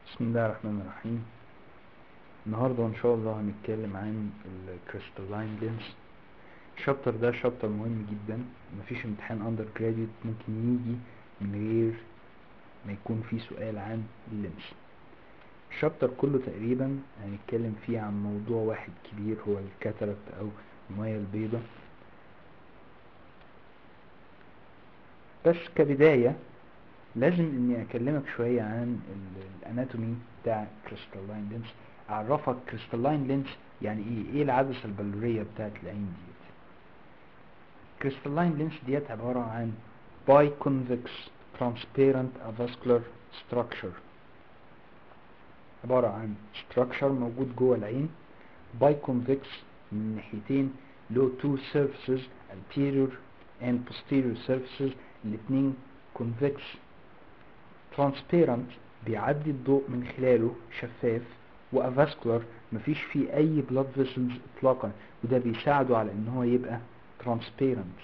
بسم الله الرحمن الرحيم النهاردة ان شاء الله هنتكلم عن الكريستالين لينس الشابتر ده شابتر مهم جدا مفيش امتحان اندر جراديوت ممكن يجي من غير ما يكون فيه سؤال عن اللينس الشابتر كله تقريبا هنتكلم فيه عن موضوع واحد كبير هو الكاتاراكت او المية البيضاء بس كبداية لازم اني اكلمك شوية عن الاناتومي بتاع كريستالين لينس اعرفك كريستالين لينس يعني ايه ايه العدسة البلورية بتاعت العين ديت كريستالين لينس ديت عبارة عن biconvex transparent avascular structure عبارة عن structure موجود جوه العين biconvex من ناحيتين له two surfaces anterior and posterior surfaces الاتنين convex transparent بيعدي الضوء من خلاله شفاف وافاسكولار مفيش فيه اي blood vessels اطلاقا وده بيساعده على ان هو يبقى transparent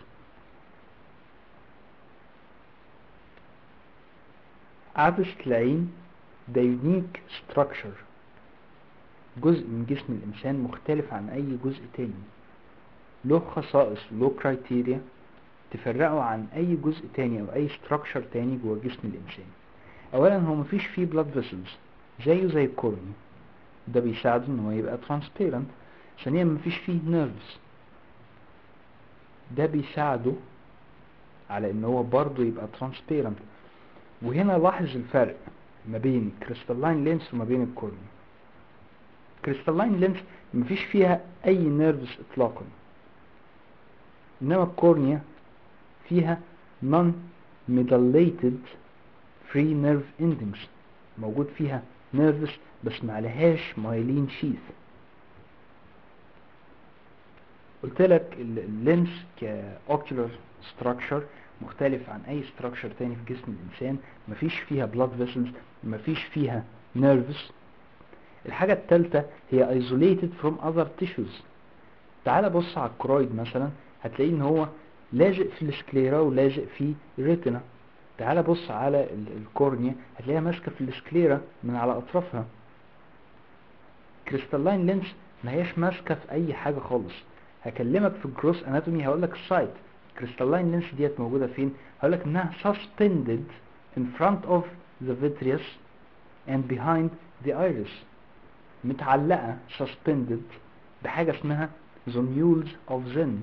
عدسة العين ده يونيك structure جزء من جسم الانسان مختلف عن اي جزء تاني له خصائص له كرايتيريا تفرقه عن اي جزء تاني او اي structure تاني جوه جسم الانسان اولا هو مفيش فيه blood vessels زيه زي الكورني ده بيساعده ان هو يبقى transparent ثانيا مفيش فيه nerves ده بيساعده على ان هو برضه يبقى transparent وهنا لاحظ الفرق ما بين كريستالين لينس وما بين الكورني كريستالين لينس مفيش فيها اي نيرفز اطلاقا انما الكورنيا فيها non medullated free nerve endings موجود فيها نيرفس بس ما عليهاش مايلين شيث قلت لك اللينس كاوكيولار ستراكشر مختلف عن اي ستراكشر تاني في جسم الانسان مفيش فيها بلاد فيسلز مفيش فيها نيرفس الحاجة التالتة هي isolated from other tissues تعال بص على الكرويد مثلا هتلاقيه ان هو لازق في السكليرا ولازق في الريتنا تعال بص على الكورنيا هتلاقيها ماسكه في السكليرا من على اطرافها كريستالين لينس ما هياش ماسكه في اي حاجه خالص هكلمك في الجروس اناتومي هقول لك السايت كريستالين لينس ديت موجوده فين هقول لك انها suspended in front of the vitreous and behind the iris متعلقه suspended بحاجه اسمها the mules of zen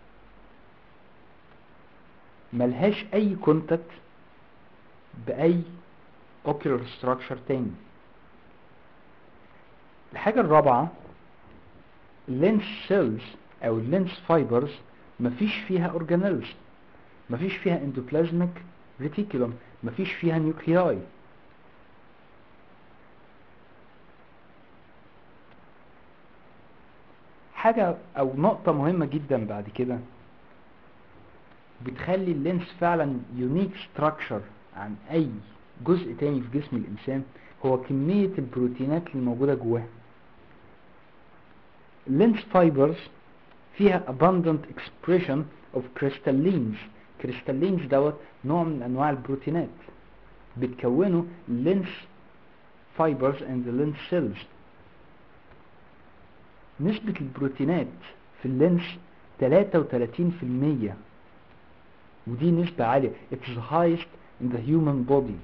ملهاش اي كونتاكت باي ocular structure تاني الحاجة الرابعة اللينس سيلز او اللينس فايبرز مفيش فيها اورجانيلز مفيش فيها اندوبلازميك ريتيكولوم مفيش فيها نيوكلياي حاجة او نقطة مهمة جدا بعد كده بتخلي اللينس فعلا يونيك ستراكشر عن اي جزء تاني في جسم الانسان هو كمية البروتينات اللي موجودة جواه اللينس فايبرز فيها abundant expression of crystallines crystallines دوت نوع من انواع البروتينات بتكونوا lens fibers and the lens cells نسبة البروتينات في اللينس 33% ودي نسبة عالية it's the highest in the human body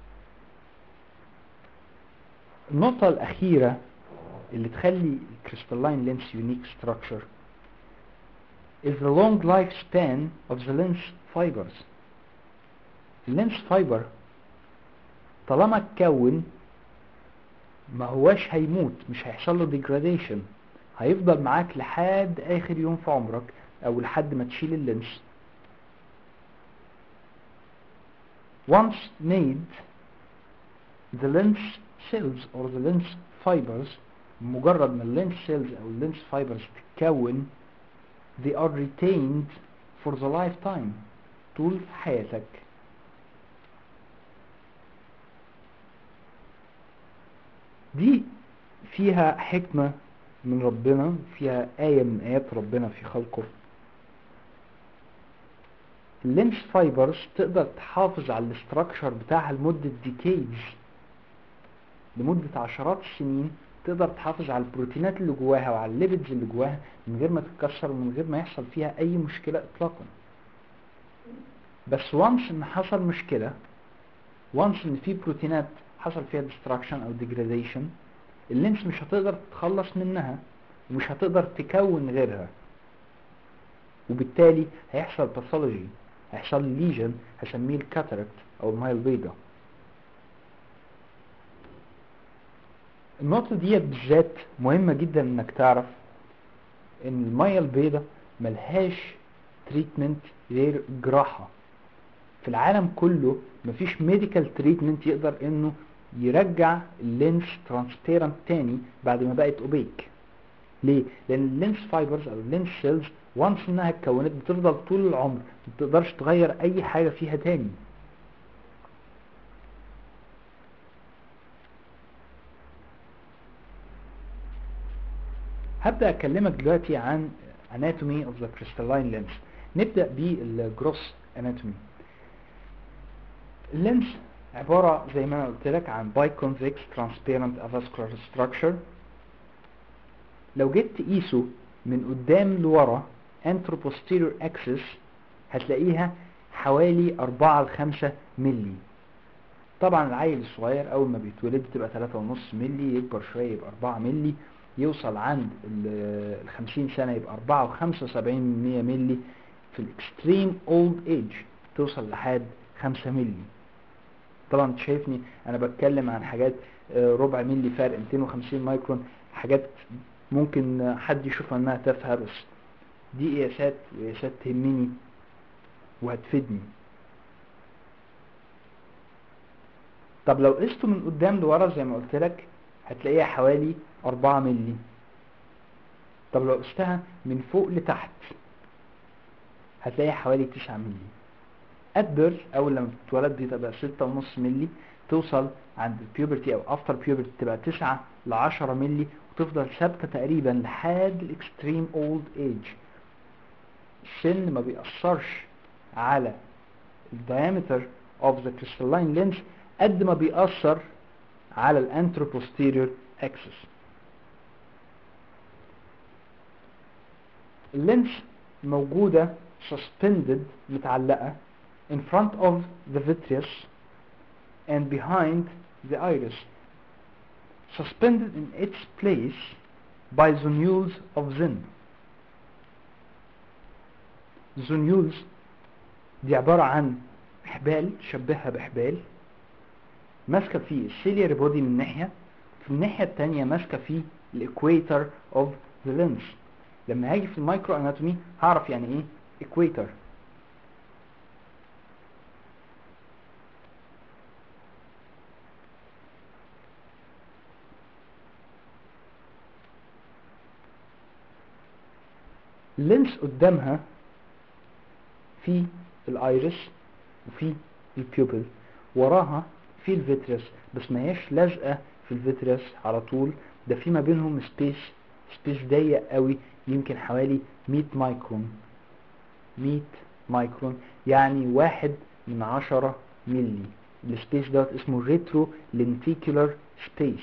النقطة الأخيرة اللي تخلي الكريستالين لينس unique structure is the long lifespan of the lens fibers اللينس فايبر طالما اتكون ما هواش هيموت مش هيحصل له degradation هيفضل معاك لحد آخر يوم في عمرك أو لحد ما تشيل اللينس once made the lens cells or the lens fibers مجرد ما اللينس cells او اللينس fibers تتكون they are retained for the lifetime طول حياتك دي فيها حكمة من ربنا فيها آية من آيات ربنا في خلقه اللينس فايبرز تقدر تحافظ على الاستراكشر بتاعها لمدة ديكيدز لمدة عشرات السنين تقدر تحافظ على البروتينات اللي جواها وعلى الليبيدز اللي جواها من غير ما تتكسر ومن غير ما يحصل فيها اي مشكلة اطلاقا بس وانس ان حصل مشكلة وانس ان في بروتينات حصل فيها destruction او degradation اللينس مش هتقدر تتخلص منها ومش هتقدر تكون غيرها وبالتالي هيحصل باثولوجي هيحصل ليجن هسميه الكاتاراكت او المايه البيضاء النقطة دي بالذات مهمة جدا انك تعرف ان المية البيضاء ملهاش تريتمنت غير جراحة في العالم كله مفيش ميديكال تريتمنت يقدر انه يرجع اللينس ترانسبيرنت تاني بعد ما بقت اوبيك ليه؟ لان اللينس فايبرز او اللينس سيلز وانس انها اتكونت بتفضل طول العمر ما بتقدرش تغير اي حاجة فيها تاني هبدأ اكلمك دلوقتي عن anatomy of the crystalline lens نبدأ بالجروس anatomy اللينس عبارة زي ما انا قلت لك عن biconvex transparent avascular structure لو جيت تقيسه من قدام لورا anteroposterior axis هتلاقيها حوالي 4 ل 5 ملي طبعا العيل الصغير اول ما بيتولد بتبقى 3.5 ملي يكبر شويه يبقى 4 ملي يوصل عند ال 50 سنه يبقى 4 و75 ملي في الاكستريم اولد ايج توصل لحد 5 ملي طبعا انت شايفني انا بتكلم عن حاجات ربع ملي فرق 250 مايكرون حاجات ممكن حد يشوفها انها تافهه بس دي قياسات وقياسات تهمني وهتفيدني طب لو قسته من قدام لورا زي ما قلت لك هتلاقيها حوالي 4 ملي طب لو قستها من فوق لتحت هتلاقيها حوالي 9 ملي ادبر اول لما بتتولد بتبقى 6.5 ملي توصل عند البيوبرتي او افتر بيوبرتي تبقى 9 ل 10 ملي وتفضل ثابته تقريبا لحد الاكستريم اولد ايج السن ما بيأثرش على الديامتر of the crystalline lens قد ما بيأثر على الانتروبوستيريور axis اللينس موجودة suspended متعلقة in front of the vitreous and behind the iris suspended in its place by zonules of zinc zonules دي عبارة عن حبال شبهها بحبال ماسكة في السيلياري بودي من ناحية في الناحية التانية ماسكة في الاكويتر of the lens لما هاجي في المايكرو اناتومي هعرف يعني ايه equator اللينس قدامها في الايرس وفي البيوبل وراها في الفيترس بس ما هياش لازقه في الفيترس على طول ده في ما بينهم سبيس سبيس ضيق قوي يمكن حوالي 100 مايكرون 100 مايكرون يعني واحد من عشرة ملي السبيس دوت اسمه ريترو لينتيكولار سبيس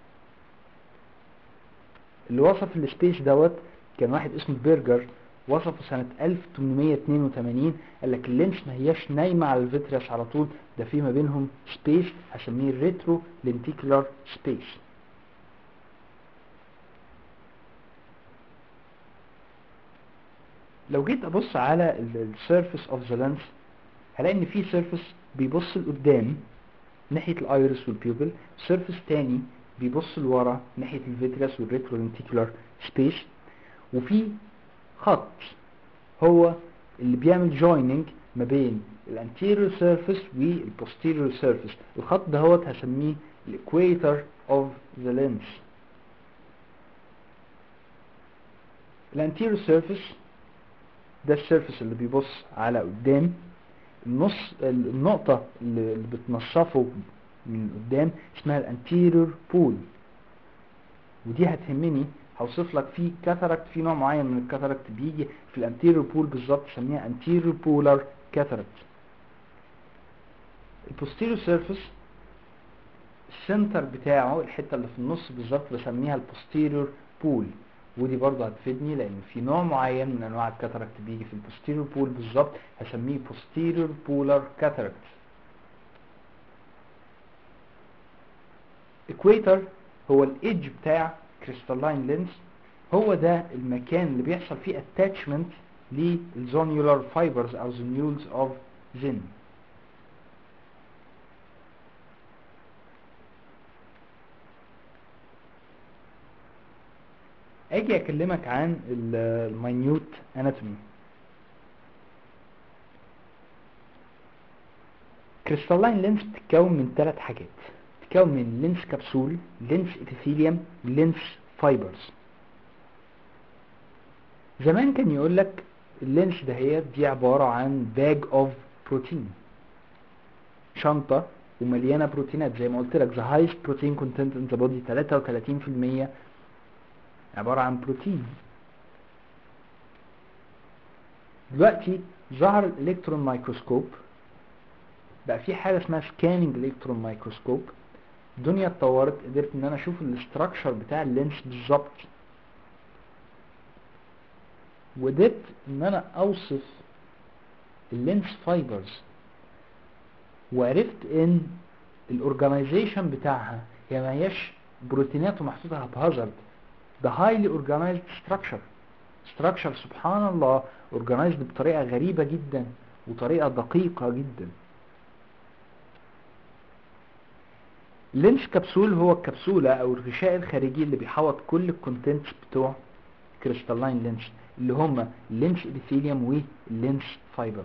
اللي وصف السبيس دوت كان واحد اسمه بيرجر وصفه سنة 1882 قال لك اللينس ما هياش نايمة على الفيتريس على طول ده في ما بينهم سبيس هسميه الريترو لينتيكولار سبيس لو جيت ابص على السيرفيس اوف ذا لينس هلاقي ان في سيرفيس بيبص لقدام ناحية الايرس والبيوبل سيرفيس تاني بيبص لورا ناحية الفيتريس والريترو لينتيكولار سبيس وفي خط هو اللي بيعمل جويننج ما بين الانتيريور سيرفيس والبوستيريور سيرفيس الخط ده هو هسميه الاكويتر اوف ذا لينس الانتيريور سيرفيس ده السيرفيس اللي بيبص على قدام النص النقطة اللي بتنصفه من قدام اسمها الانتيريور بول ودي هتهمني هوصف لك في كاتاراكت في نوع معين من الكاتاراكت بيجي في الانتيريور بول بالظبط سميها انتيريور بولار كاتاراكت البوستيريور سيرفيس السنتر بتاعه الحته اللي في النص بالظبط بسميها البوستيريور بول ودي برضه هتفيدني لان في نوع معين من انواع الكاتاراكت بيجي في البوستيريور بول بالظبط هسميه posterior polar cataract equator هو الايدج بتاع كريستالين لينس هو ده المكان اللي بيحصل فيه attachment للزونيولار فايبرز او زونيولز اوف زين اجي اكلمك عن الماينيوت اناتومي كريستالين لينس بتتكون من ثلاث حاجات بتتكون من لينس كبسول لينس ابيثيليوم لينس فايبرز زمان كان يقول لك اللينس دهيت دي عبارة عن باج اوف بروتين شنطة ومليانة بروتينات زي ما قلت لك the highest protein content in the body 33% عبارة عن بروتين دلوقتي ظهر الالكترون مايكروسكوب بقى في حاجة اسمها سكاننج الكترون مايكروسكوب الدنيا اتطورت قدرت ان انا اشوف الاستراكشر بتاع اللينس بالظبط وقدرت ان انا اوصف اللينس فايبرز وعرفت ان الاورجانيزيشن بتاعها هي ما هياش بروتينات ومحطوطه هبهزرد ده هايلي اورجانيزد ستراكشر ستراكشر سبحان الله اورجانيزد بطريقه غريبه جدا وطريقه دقيقه جدا اللينس كبسول هو الكبسولة او الغشاء الخارجي اللي بيحوط كل الكونتنتس بتوع كريستالين لينس اللي هما اللينس ابيثيليوم واللينس فايبرز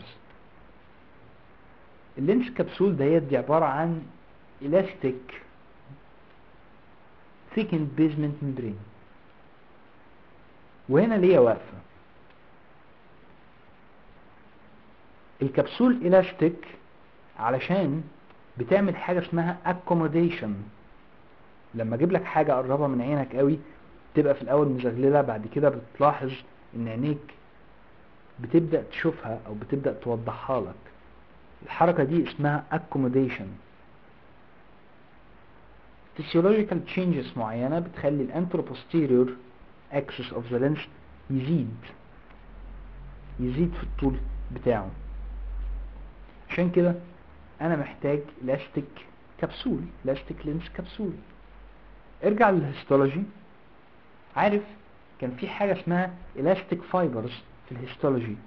اللينس كبسول ديت دي عبارة عن الاستيك thickened basement membrane وهنا ليا واقفة الكبسول الاستيك علشان بتعمل حاجة اسمها accommodation لما اجيب لك حاجة قربها من عينك قوي تبقى في الاول مزغللة بعد كده بتلاحظ ان عينيك بتبدأ تشوفها او بتبدأ توضحها لك الحركة دي اسمها accommodation physiological changes معينة بتخلي الانتروبوستيريور axis of the lens يزيد يزيد في الطول بتاعه عشان كده انا محتاج لاستيك كبسول لاستيك لينس كبسول ارجع للهيستولوجي عارف كان في حاجة اسمها elastic fibers في الهيستولوجي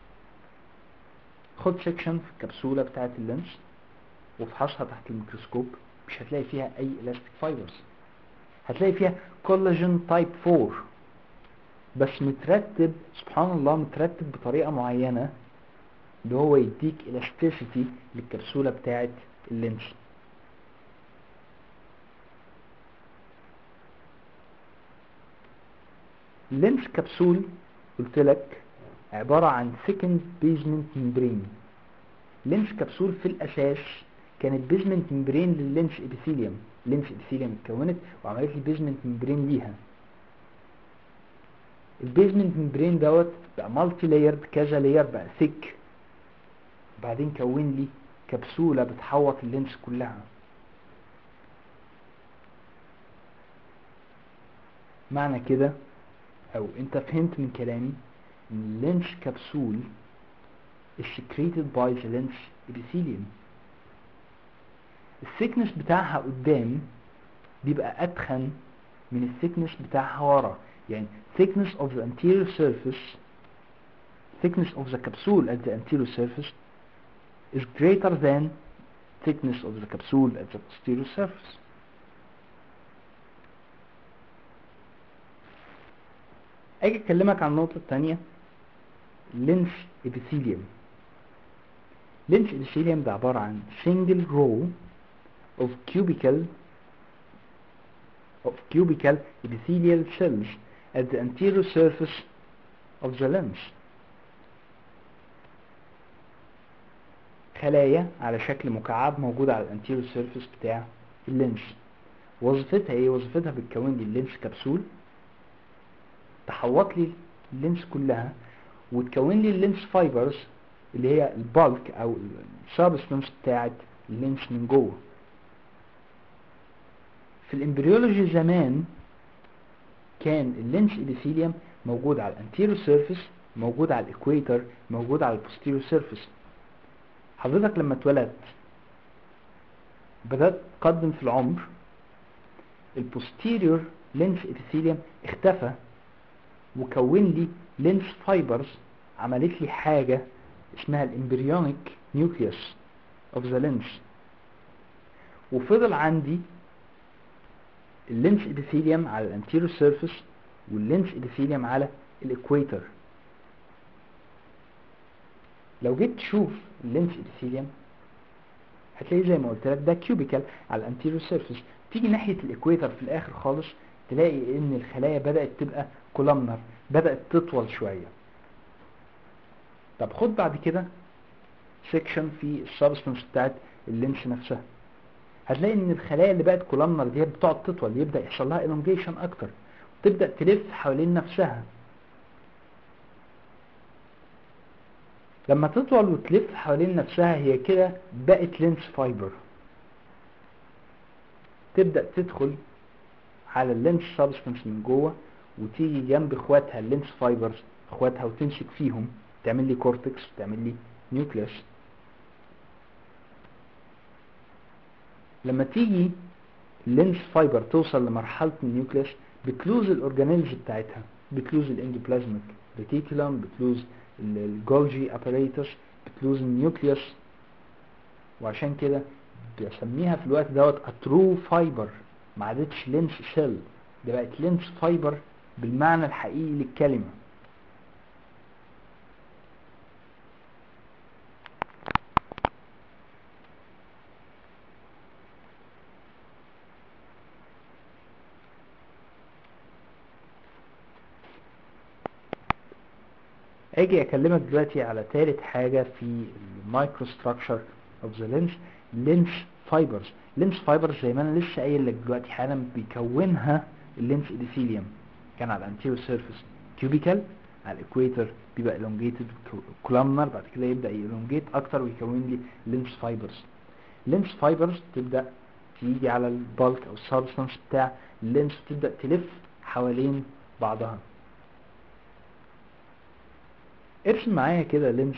خد سيكشن في الكبسولة بتاعت اللينس وافحصها تحت الميكروسكوب مش هتلاقي فيها اي elastic fibers هتلاقي فيها كولاجين تايب 4 بس مترتب سبحان الله مترتب بطريقة معينة اللي هو يديك elasticity للكبسولة بتاعت اللينس اللينس كبسول قلت لك عبارة عن thickened basement membrane لينس كبسول في الأساس كانت بيزمنت ممبرين لللينس ابيثيليوم لينس ابيثيليوم اتكونت وعملت لي بيزمنت ممبرين ليها البيزمنت ممبرين دوت بقى مالتي لايرد كذا لاير بقى ثيك وبعدين كون لي كبسولة بتحوط اللينس كلها معنى كده او انت فهمت من كلامي ان اللينس كبسول is secreted by the lens epithelium الثيكنس بتاعها قدام بيبقى اتخن من الثيكنس بتاعها ورا يعني thickness of the anterior surface thickness of the capsule at the anterior surface is greater than thickness of the capsule at the posterior surface اجي اكلمك عن النقطة التانية لينس epithelium لينس epithelium ده عبارة عن single row of cubical of cubical epithelial cells at the anterior surface of the lens خلايا على شكل مكعب موجودة على الانتيريور سيرفيس بتاع اللينس وظيفتها ايه وظيفتها بتكون لي اللينس كبسول تحوط لي اللينس كلها وتكون لي اللينس فايبرز اللي هي البالك او السبستنس بتاعت اللينس من جوه في الامبريولوجي زمان كان اللينس ابيثيليوم موجود على الانتيريور سيرفيس موجود على الاكويتر موجود على البوستيريور سيرفيس حضرتك لما اتولدت بدأت تقدم في العمر البوستيريور لينس ابيثيليوم اختفى وكون لي لينس فايبرز عملت لي حاجة اسمها الامبريونيك نيوكليوس اوف ذا لينس وفضل عندي اللينس ابيثيليوم على الانتيريور سيرفيس واللينس ابيثيليوم على الاكويتر لو جيت تشوف اللينس ابيثيليوم هتلاقي زي ما قلت لك ده كيوبيكال على الانتيريور سيرفيس تيجي ناحيه الاكويتر في الاخر خالص تلاقي ان الخلايا بدات تبقى كولامنر بدات تطول شويه طب خد بعد كده سيكشن في السبستنس بتاعت اللينس نفسها هتلاقي ان الخلايا اللي بقت كولامنر دي بتقعد تطول يبدا يحصل لها elongation اكتر تبدا تلف حوالين نفسها لما تطول وتلف حوالين نفسها هي كده بقت لينس فايبر تبدا تدخل على اللينس سبستنس من جوه وتيجي جنب اخواتها اللينس فايبرز اخواتها وتمسك فيهم تعمل لي كورتكس وتعمل لي نيوكليوس لما تيجي اللينس فايبر توصل لمرحلة النيوكليوس بتلوز الاورجانيلز بتاعتها بتلوز الاندوبلازميك ريتيكولم بتلوز الجولجي اباريتس بتلوز النيوكليوس وعشان كده بسميها في الوقت دوت اترو فايبر ما عادتش لينس سيل ده بقت لينس فايبر بالمعنى الحقيقي للكلمه اجي اكلمك دلوقتي على ثالث حاجة في المايكرو ستراكشر اوف ذا لينس لينس فايبرز لينس فايبرز زي ما انا لسه قايل لك دلوقتي حالا بيكونها اللينس اديثيليوم كان على الانتيريور سيرفيس كيوبيكال على الاكويتر بيبقى elongated كولامنر بعد كده يبدا يلونجيت اكتر ويكون لي لينس فايبرز لينس فايبرز تبدا تيجي على البالك او السبستانس بتاع اللينس تبدا تلف حوالين بعضها ارسم معايا كده لينس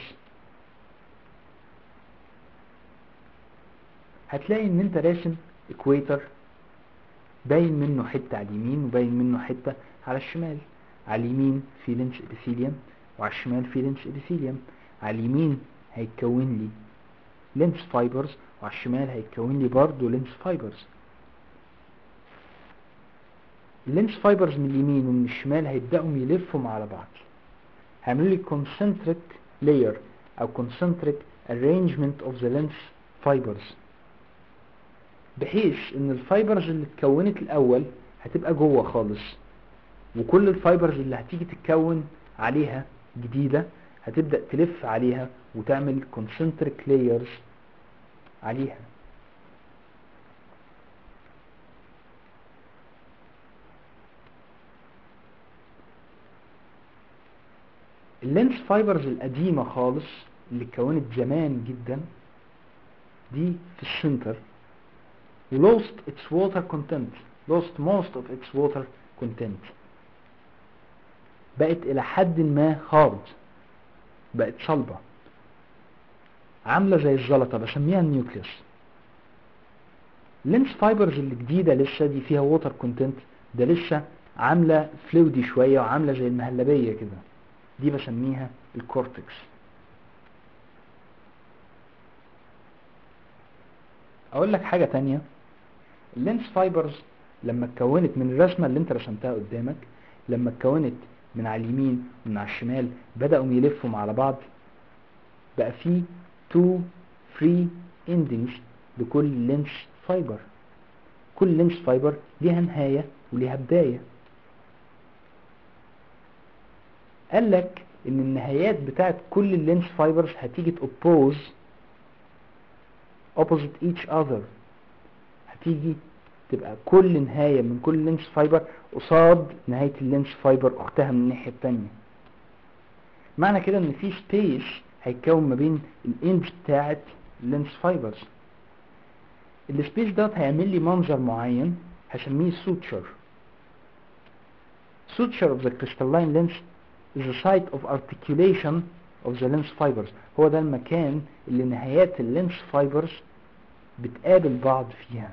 هتلاقي ان انت راسم اكويتر باين منه حتة على اليمين وباين منه حتة على الشمال على اليمين في لينس ابيثيليوم وعلى الشمال في لينس ابيثيليوم على اليمين هيتكون لي لينس فايبرز وعلى الشمال هيتكون لي برضه لينس فايبرز اللينس فايبرز من اليمين ومن الشمال هيبدأوا يلفوا على بعض هيعملوا لي concentric layer او concentric arrangement of the lens fibers بحيث ان الفايبرز اللي اتكونت الاول هتبقى جوه خالص وكل الفايبرز اللي هتيجي تتكون عليها جديدة هتبدأ تلف عليها وتعمل concentric layers عليها اللينس فايبرز القديمة خالص اللي اتكونت زمان جدا دي في السنتر lost its water content lost most of its water content بقت الى حد ما hard بقت صلبة عاملة زي الزلطة بسميها النيوكليوس اللينس فايبرز اللي جديدة لسه دي فيها ووتر كونتنت ده لسه عاملة فلويدي شوية وعاملة زي المهلبية كده دي بسميها الكورتكس اقول لك حاجة تانية اللينس فايبرز لما اتكونت من الرسمة اللي انت رسمتها قدامك لما اتكونت من على اليمين ومن على الشمال بدأوا يلفوا على بعض بقى في تو فري اندنجز لكل لينس فايبر كل لينس فايبر ليها نهاية وليها بداية قال لك ان النهايات بتاعت كل اللينس فايبرز هتيجي تoppose opposite each other هتيجي تبقى كل نهاية من كل لينس فايبر قصاد نهاية اللينس فايبر اختها من الناحية التانية معنى كده ان في سبيس هيتكون ما بين الاندز بتاعت اللينس فايبرز السبيس دوت هيعمل لي منظر معين هسميه suture suture of the crystalline lens is a site of articulation of the lens fibers هو ده المكان اللي نهايات اللينس فايبرز بتقابل بعض فيها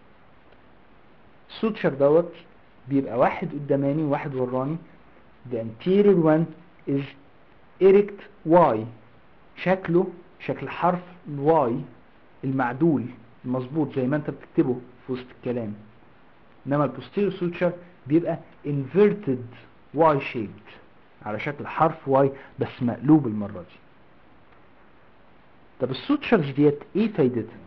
السوتشر دوت بيبقى واحد قداماني وواحد وراني the anterior one is erect Y شكله شكل حرف Y المعدول المظبوط زي ما انت بتكتبه في وسط الكلام انما البوستيريور سوتشر بيبقى inverted Y shaped على شكل حرف Y بس مقلوب المرة دي طب السوتشرز ديت ايه فايدتها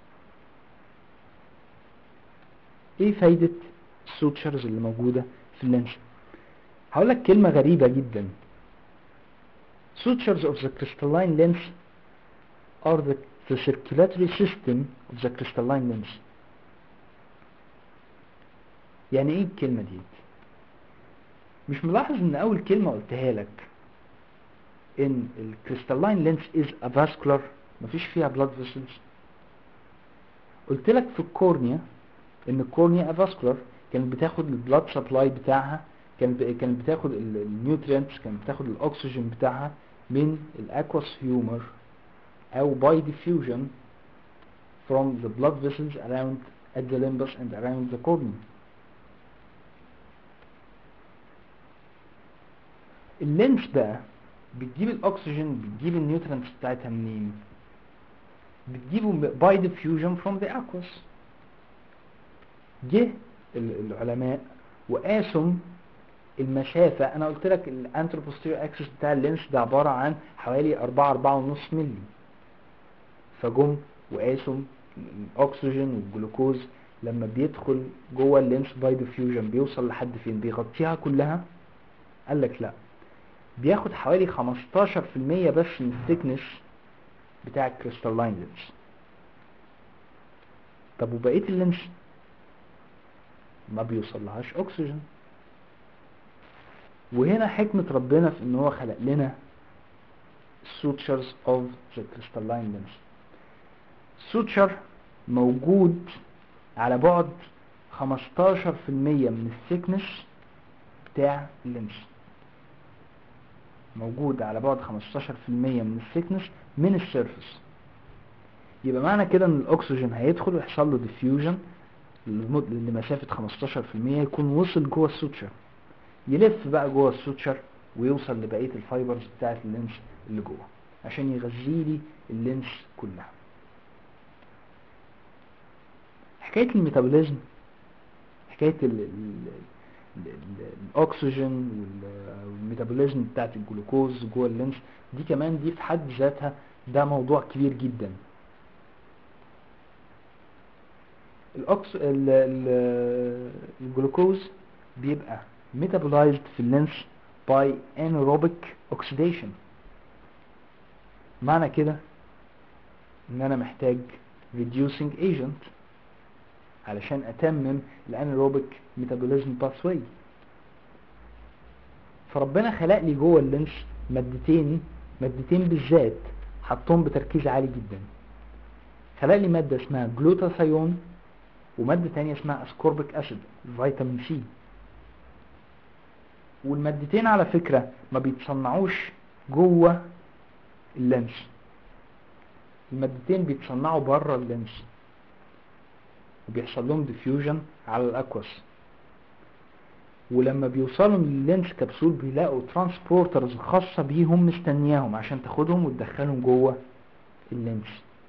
ايه فايدة السوتشرز اللي موجودة في اللينس هقول لك كلمة غريبة جدا sutures of the crystalline lens are the, the circulatory system of the crystalline lens يعني ايه الكلمة دي مش ملاحظ ان اول كلمة قلتها لك ان الكريستالين لينس is a vascular مفيش فيها blood vessels قلت لك في الكورنيا ان الكورنيا avascular كانت بتاخد البلاد سبلاي بتاعها كانت كانت بتاخد النيوترينتس كانت بتاخد الاكسجين بتاعها من الاكواس هيومر او by diffusion from the blood vessels around at the limbus and around the cornea اللينس بقى بتجيب الاكسجين بتجيب النيوترينتس بتاعتها منين بتجيبه by diffusion from the aqueous جه العلماء وقاسوا المسافة انا قلت لك الانتروبوستيريور اكسس بتاع اللينس ده عبارة عن حوالي 4 4 ونص ملي فجم وقاسوا الاكسجين والجلوكوز لما بيدخل جوه اللينس باي ديفيوجن بيوصل لحد فين بيغطيها كلها قال لك لا بياخد حوالي 15% بس من الثيكنس بتاع الكريستالين لينس طب وبقيه اللينس ما بيوصلهاش اكسجين وهنا حكمة ربنا في ان هو خلق لنا sutures of the crystalline lens suture موجود على بعد 15% من الثيكنس بتاع اللينس موجود على بعد 15% من الثيكنس من السيرفس يبقى معنى كده ان الاكسجين هيدخل ويحصل له ديفيوجن لمسافة 15% يكون وصل جوه السوتشر يلف بقى جوه السوتشر ويوصل لبقية الفايبرز بتاعت اللينس اللي جوه عشان يغذي لي اللينس كلها حكاية الميتابوليزم حكاية ال ال ال الاكسجين والميتابوليزم بتاعت الجلوكوز جوه اللينس دي كمان دي في حد ذاتها ده موضوع كبير جدا الأكس... ال... ال... الجلوكوز بيبقى metabolized في اللينس by anaerobic oxidation معنى كده ان انا محتاج reducing agent علشان اتمم الانيروبيك ميتابوليزم باثواي فربنا خلق لي جوه اللينس مادتين مادتين بالذات حطهم بتركيز عالي جدا خلق لي ماده اسمها جلوتاثيون ومادة تانية اسمها اسكوربيك اسيد فيتامين سي والمادتين على فكرة ما بيتصنعوش جوه اللينس المادتين بيتصنعوا بره اللينس وبيحصل لهم ديفيوجن على الاكواس ولما بيوصلوا لللينس كبسول بيلاقوا ترانسبورترز خاصة بيهم مستنياهم عشان تاخدهم وتدخلهم جوه اللينس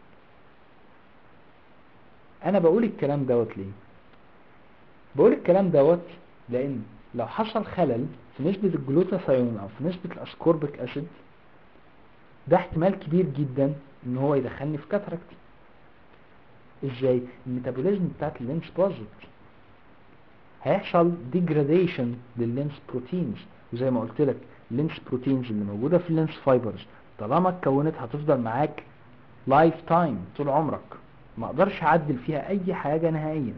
انا بقول الكلام دوت ليه بقول الكلام دوت لان لو حصل خلل في نسبة الجلوتاثيون او في نسبة الاسكوربيك اسيد ده احتمال كبير جدا ان هو يدخلني في كاتراكت ازاي الميتابوليزم بتاعت اللينس باظت هيحصل ديجراديشن لللينس بروتينز وزي ما قلت لك اللينس بروتينز اللي موجودة في اللينس فايبرز طالما اتكونت هتفضل معاك لايف تايم طول عمرك ما اقدرش اعدل فيها اي حاجة نهائيا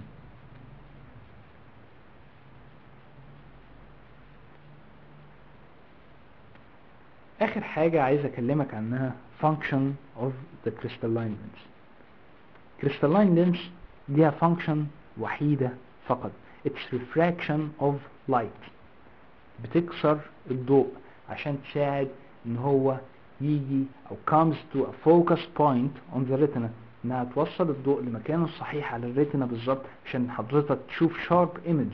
اخر حاجة عايز اكلمك عنها function of the crystalline lens crystalline lens ليها function وحيدة فقط it's refraction of light بتكسر الضوء عشان تساعد ان هو يجي او comes to a focus point on the retina انها توصل الضوء لمكانه الصحيح على الريتنا بالظبط عشان حضرتك تشوف شارب ايمج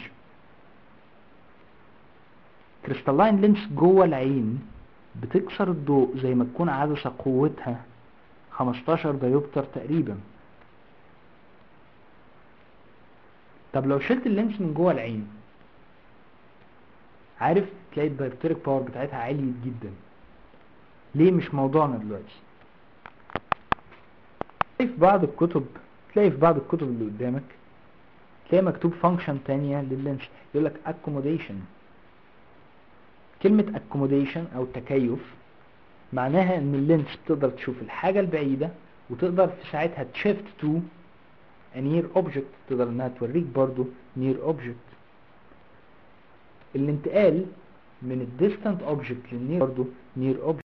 كريستالين لينس جوه العين بتكسر الضوء زي ما تكون عدسة قوتها 15 ديوبتر تقريبا طب لو شلت اللينس من جوه العين عارف تلاقي الدايبتريك باور بتاعتها عالية جدا ليه مش موضوعنا دلوقتي تلاقي في بعض الكتب تلاقي في بعض الكتب اللي قدامك تلاقي مكتوب فانكشن تانية لللينس يقول لك accommodation كلمة accommodation او تكيف معناها ان اللينس بتقدر تشوف الحاجة البعيدة وتقدر في ساعتها تشيفت تو a near object تقدر انها توريك برضو near object الانتقال من الديستانت اوبجكت للنير برضو near object